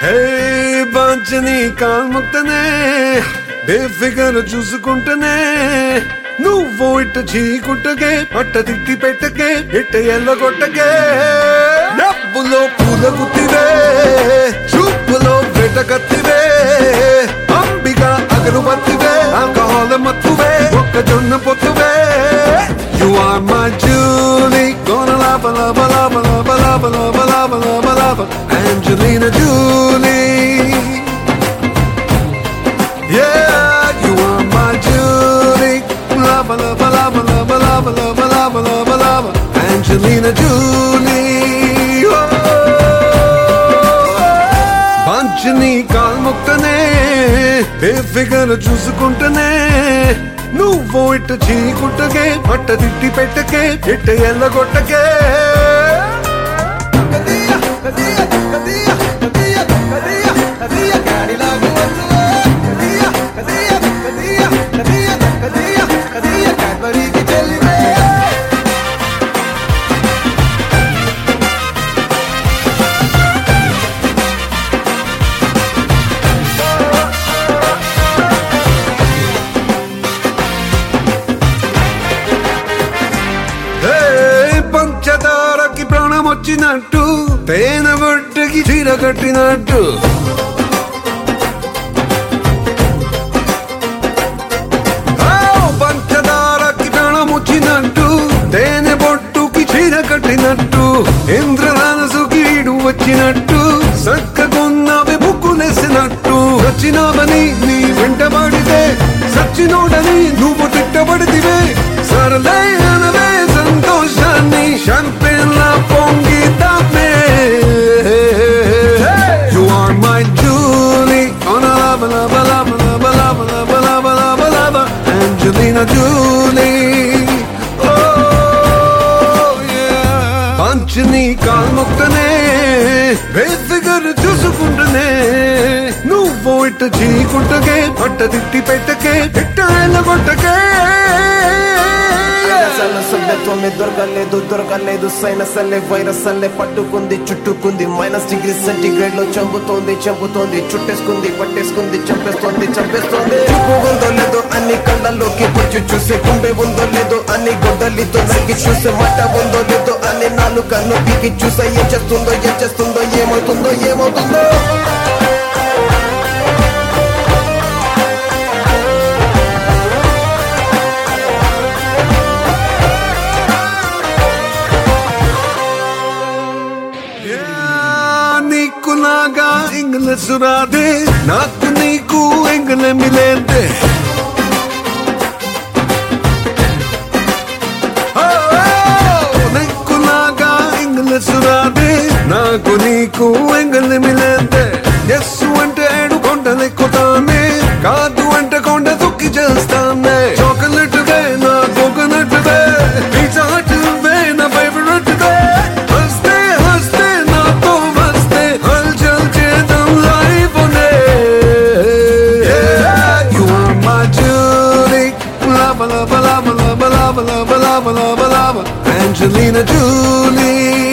హే బాంచని కాల్ముక్తనే బేఫిగర్ చూసుకుంటనే నువ్వు ఇట్ట చీకుట్టకే పట్ట తిట్టి పెట్టకే ఇట్ట ఎల్లగొట్టకే డబ్బులో పూల గుత్తివే చూపులో వెట కత్తివే అంబిగా అగరుబత్తివే ఆల్కహాల్ మత్తువే ఒక్కజొన్న పొత్తువే You are my Julie Gonna lava lava lava lava lava lava lava lava lava Angelina Julie Yeah, you are my Julie Lava lava lava lava lava lava lava lava lava Angelina Julie oh. పంచని కాల్ముక్తనే బేఫిగర్ చూసుకుంటనే నువ్వు ఇట్ట చీకుట్టకే పట్ట తిట్టి పెట్టకే ఇట్ట ఎల్లగొట్టకే హే, పంచదారకి ప్రాణం వచ్చినట్టు తేనె బొట్టుకి చీర కట్టినట్టు ఆ, పంచదారకి ప్రాణం వచ్చినట్టు తేనె బొట్టుకి చీర కట్టినట్టు ఇంద్రధనసుకి ఈడు వచ్చినట్టు సక్కకున్నవి బుక్కులేసినట్టు వచ్చినావని నీ వెంటబడితే సచ్చినోడని నువ్వు తిట్టబడితివే సరలే అనవే సంతోషాన్ని షాంపెన్లా పొంగితామే You are my Julie on a lava lava lava lava lava lava lava lava lava Angelina Julie Oh yeah పంచని కాల్ముక్తనే బేఫిగర్ చూసుకుంటనే నువ్వు ఇట్ట చీకుంటకే పట్ట తిట్టి పెట్టకే ఇట్ట ఎల్లగొట్టకే సన్న సభ్యత్వమే దొరకలేదు దొరకలేదు సైనస్ అల్లే వైరస్ అల్లే పట్టుకుంది చుట్టుకుంది మైనస్ డిగ్రీ సెంటిగ్రేడ్ లో చంపుతోంది చంపుతోంది చుట్టేసుకుంది పట్టేసుకుంది చంపేస్తోంది చంపేస్తోంది చూపు ఉందో లేదో అన్ని కళ్ళల్లోకి పొచ్చి చూసే గుండె ఉందో లేదో అన్ని గొడ్డలితో నరికి చూసే మట్ట ఉందో లేదో అన్ని నాలుకన్ను పీకి చూసే ఏం చేస్తుందో ఏం చేస్తుందో ఏమవుతుందో ఏమవుతుందో నీకు నాగా ఇంగ్లీష్ రాదే నాకు నీకు ఎంగల మిలేదే నీకు నాగా ఇంగ్లీష్ రాదే నాకు నీకు ఎంగల మిలేదే ఎస్ అంటే ఏడు కొండలెక్కుతానే కాదు అంటే కొండ దుక్కి చేస్తానే చాక్లెట్ వే నా కోకోనట్ వే పిజ్జాట్ వే నా ఫేవరెట్ వే హస్తే హస్తే నాతో వస్తే హల్చల్ చేద్దాం లైఫ్ నే You are my Julie Lava lava lava lava lava lava lava lava lava Angelina Julie